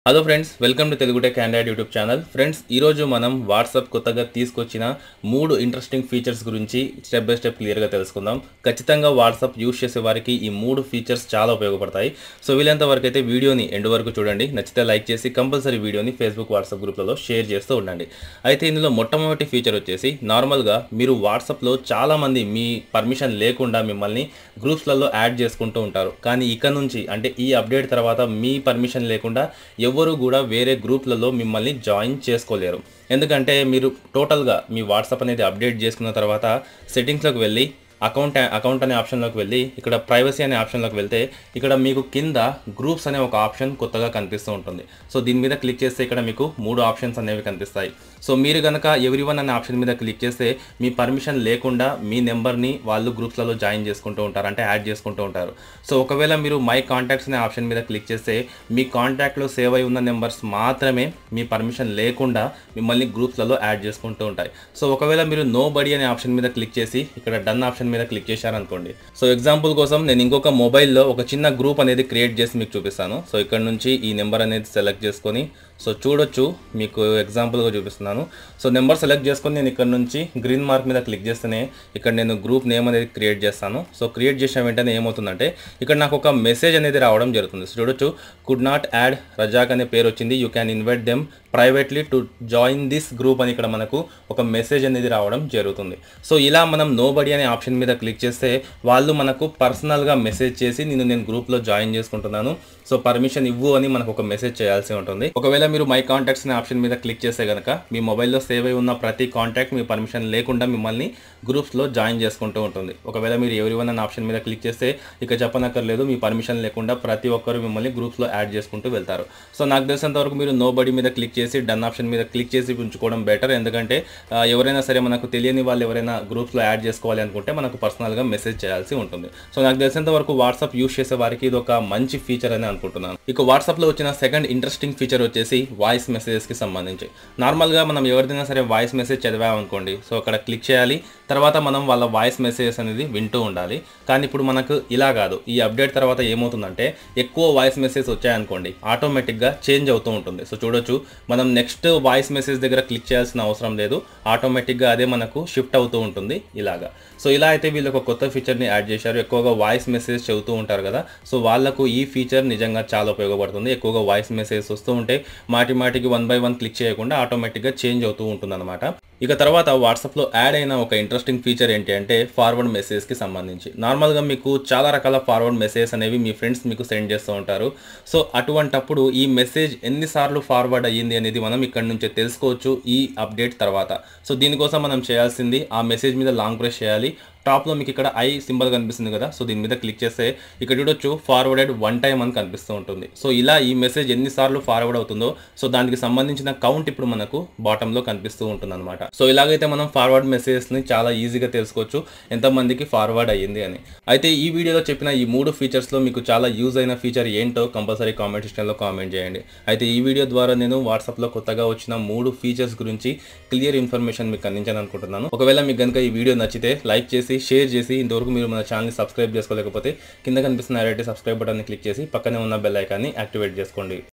hello friends welcome to Telugu tech android YouTube channel friends ఈరోజు మనం WhatsApp కొత్తగా తీసుకొచ్చిన మూడు ఇంట్రెస్టింగ్ ఫీచర్స్ గురించి స్టెప్ బై స్టెప్ క్లియర్గా తెలుసుకుందాం ఖచ్చితంగా వాట్సాప్ యూస్ చేసే వారికి ఈ మూడు ఫీచర్స్ చాలా ఉపయోగపడతాయి సో వీలైనంత వరకు అయితే వీడియోని ఎండ్ వరకు చూడండి నచ్చితే లైక్ చేసి కంపల్సరీ వీడియోని ఫేస్బుక్ వాట్సాప్ గ్రూప్లలో షేర్ చేస్తూ ఉండండి అయితే ఇందులో మొట్టమొదటి ఫీచర్ వచ్చేసి నార్మల్గా మీరు వాట్సాప్లో చాలామంది మీ పర్మిషన్ లేకుండా మిమ్మల్ని గ్రూప్స్లలో యాడ్ చేసుకుంటూ ఉంటారు కానీ ఇక నుంచి అంటే ఈ అప్డేట్ తర్వాత మీ పర్మిషన్ లేకుండా ఎవరు కూడా వేరే గ్రూప్లలో మిమ్మల్ని జాయిన్ చేసుకోలేరు ఎందుకంటే మీరు టోటల్గా మీ వాట్సాప్ అనేది అప్డేట్ చేసుకున్న తర్వాత సెట్టింగ్స్లోకి వెళ్ళి అకౌంట్ అకౌంట్ అనే ఆప్షన్లోకి వెళ్ళి ఇక్కడ ప్రైవసీ అనే ఆప్షన్లోకి వెళ్తే ఇక్కడ మీకు కింద గ్రూప్స్ అనే ఒక ఆప్షన్ కొత్తగా కనిపిస్తూ ఉంటుంది సో దీని మీద క్లిక్ చేస్తే ఇక్కడ మీకు మూడు ఆప్షన్స్ అనేవి కనిపిస్తాయి సో మీరు కనుక ఎవ్రీ వన్ అనే ఆప్షన్ మీద క్లిక్ చేస్తే మీ పర్మిషన్ లేకుండా మీ నెంబర్ని వాళ్ళు గ్రూప్స్లలో జాయిన్ చేసుకుంటూ ఉంటారు అంటే యాడ్ చేసుకుంటూ ఉంటారు సో ఒకవేళ మీరు మై కాంటాక్ట్స్ అనే ఆప్షన్ మీద క్లిక్ చేస్తే మీ కాంటాక్ట్లో సేవ్ అయి ఉన్న నెంబర్స్ మాత్రమే మీ పర్మిషన్ లేకుండా మిమ్మల్ని గ్రూప్స్లలో యాడ్ చేసుకుంటూ ఉంటాయి సో ఒకవేళ మీరు నో బడీ అనే ఆప్షన్ మీద క్లిక్ చేసి ఇక్కడ డన్ ఆప్షన్ మీద క్లిక్ చేశారనుకోండి సో ఎగ్జాంపుల్ కోసం నేను ఇంకొక మొబైల్లో ఒక చిన్న గ్రూప్ అనేది క్రియేట్ చేసి మీకు చూపిస్తాను సో ఇక్కడ నుంచి ఈ నెంబర్ అనేది సెలెక్ట్ చేసుకొని సో చూడొచ్చు మీకు ఎగ్జాంపుల్గా చూపిస్తున్నాను సో నెంబర్ సెలెక్ట్ చేసుకొని నేను ఇక్కడ నుంచి గ్రీన్ మార్క్ మీద క్లిక్ చేస్తేనే ఇక్కడ నేను గ్రూప్ నేమ్ అనేది క్రియేట్ చేస్తాను సో క్రియేట్ చేసిన వెంటనే ఏమవుతుందంటే ఇక్కడ నాకు ఒక మెసేజ్ అనేది రావడం జరుగుతుంది సో చూడొచ్చు కుడ్ నాట్ యాడ్ రజాక్ అనే పేరు వచ్చింది you can invite them privately to join this group అని ఇక్కడ మనకు ఒక మెసేజ్ అనేది రావడం జరుగుతుంది సో ఇలా మనం నో బడీ అనే ఆప్షన్ మీద క్లిక్ చేస్తే వాళ్ళు మనకు పర్సనల్గా మెసేజ్ చేసి నేను నేను గ్రూప్లో జాయిన్ చేసుకుంటున్నాను సో పర్మిషన్ ఇవ్వు అని మనకు ఒక మెసేజ్ చేయాల్సి ఉంటుంది ఒకవేళ మీరు మై కాంటాక్ట్స్ అనే ఆప్షన్ మీద క్లిక్ చేస్తే కనుక మీ మొబైల్లో సేవ్ అయి ఉన్న ప్రతి కాంటాక్ట్ మీ పర్మిషన్ లేకుండా మిమ్మల్ని గ్రూప్స్లో జాయిన్ చేసుకుంటూ ఉంటుంది ఒకవేళ మీరు ఎవరి వన్ అనే ఆప్షన్ మీద క్లిక్ చేస్తే ఇక చెప్పనక్కర్లేదు మీ పర్మిషన్ లేకుండా ప్రతి ఒక్కరు మిమ్మల్ని గ్రూప్స్లో యాడ్ చేసుకుంటూ వెళ్తారు సో నాకు తెలిసినంత వరకు మీరు నో బడీ మీద క్లిక్ చేసి డన్ ఆప్షన్ మీద క్లిక్ చేసి ఉంచుకోవడం బెటర్ ఎందుకంటే ఆ, ఎవరైనా సరే మనకు తెలియని వాళ్ళు ఎవరైనా గ్రూప్స్లో యాడ్ చేసుకోవాలి అనుకుంటే మనకు పర్సనల్గా మెసేజ్ చేయాల్సి ఉంటుంది సో నాకు తెలిసినంత వరకు వాట్సాప్ యూస్ చేసే వారికి ఇది ఒక మంచి ఫీచర్ అని అనుకుంటున్నాను ఇక వాట్సాప్లో వచ్చిన సెకండ్ ఇంట్రెస్టింగ్ ఫీచర్ వచ్చేసి వాయిస్ మెసేజెస్కి సంబంధించి నార్మల్గా మనం ఎవరిదైనా సరే వాయిస్ మెసేజ్ చదివామనుకోండి సో అక్కడ క్లిక్ చేయాలి తర్వాత మనం వాళ్ళ వాయిస్ మెసేజెస్ అనేది వింటూ ఉండాలి కానీ ఇప్పుడు మనకు ఇలా కాదు ఈ అప్డేట్ తర్వాత ఏమవుతుందంటే ఎక్కువ వాయిస్ మెసేజ్ వచ్చాయనుకోండి ఆటోమేటిక్గా చేంజ్ అవుతూ ఉంటుంది సో చూడొచ్చు మనం నెక్స్ట్ వాయిస్ మెసేజ్ దగ్గర క్లిక్ చేయాల్సిన అవసరం లేదు ఆటోమేటిక్గా అదే మనకు షిఫ్ట్ అవుతూ ఉంటుంది ఇలాగా సో ఇలా అయితే వీళ్ళు ఒక కొత్త ఫీచర్ని యాడ్ చేశారు ఎక్కువగా వాయిస్ మెసేజ్ చెబుతూ ఉంటారు కదా సో వాళ్ళకు ఈ ఫీచర్ నిజంగా చాలా ఉపయోగపడుతుంది ఎక్కువగా వాయిస్ మెసేజ్ వస్తూ ఉంటే మాటి మాటికి వన్ బై వన్ క్లిక్ చేయకుండా ఆటోమేటిక్గా చేంజ్ అవుతూ ఉంటుంది ఇక తర్వాత వాట్సాప్లో యాడ్ అయిన ఒక ఇంట్రెస్టింగ్ ఫీచర్ ఏంటి అంటే ఫార్వర్డ్ మెసేజ్కి సంబంధించి నార్మల్గా మీకు చాలా రకాల ఫార్వర్డ్ మెసేజ్ అనేవి మీ ఫ్రెండ్స్ మీకు సెండ్ చేస్తూ ఉంటారు సో అటువంటప్పుడు ఈ మెసేజ్ ఎన్నిసార్లు ఫార్వర్డ్ అయ్యింది అనేది మనం ఇక్కడ నుంచే తెలుసుకోవచ్చు ఈ అప్డేట్ తర్వాత సో దీనికోసం మనం చేయాల్సింది ఆ మెసేజ్ మీద లాంగ్ ప్రెస్ చేయాలి టాప్లో మీకు ఇక్కడ ఐ సింబల్ కనిపిస్తుంది కదా సో దీని మీద క్లిక్ చేస్తే ఇక్కడ చూడొచ్చు ఫార్వర్డెడ్ వన్ టైం అని కనిపిస్తూ ఉంటుంది సో ఇలా ఈ మెసేజ్ ఎన్నిసార్లు ఫార్వర్డ్ అవుతుందో సో దానికి సంబంధించిన కౌంట్ ఇప్పుడు మనకు బాటంలో కనిపిస్తూ ఉంటుంది అనమాట సో ఇలాగైతే మనం ఫార్వర్డ్ మెసేజెస్ని చాలా ఈజీగా తెలుసుకోవచ్చు ఎంతమందికి ఫార్వర్డ్ అయ్యింది అని అయితే ఈ వీడియోలో చెప్పిన ఈ మూడు ఫీచర్స్లో మీకు చాలా యూజ్ అయిన ఫీచర్ ఏంటో కంపల్సరీ కామెంట్ సెక్షన్లో కామెంట్ చేయండి అయితే ఈ వీడియో ద్వారా నేను వాట్సాప్లో కొత్తగా వచ్చిన మూడు ఫీచర్స్ గురించి క్లియర్ ఇన్ఫర్మేషన్ మీకు అందించాను అనుకుంటున్నాను ఒకవేళ మీకు కనుక ఈ వీడియో నచ్చితే లైక్ చేసి షేర్ చేసి ఇంతవరకు మీరు మన ఛానల్ని సబ్స్క్రైబ్ చేసుకోలేకపోతే కింద కనిపిస్తున్న రెడ్డి సబ్స్క్రైబ్ బటన్ని క్లిక్ చేసి పక్కనే ఉన్న బెల్ ఐకాన్ని యాక్టివేట్ చేసుకోండి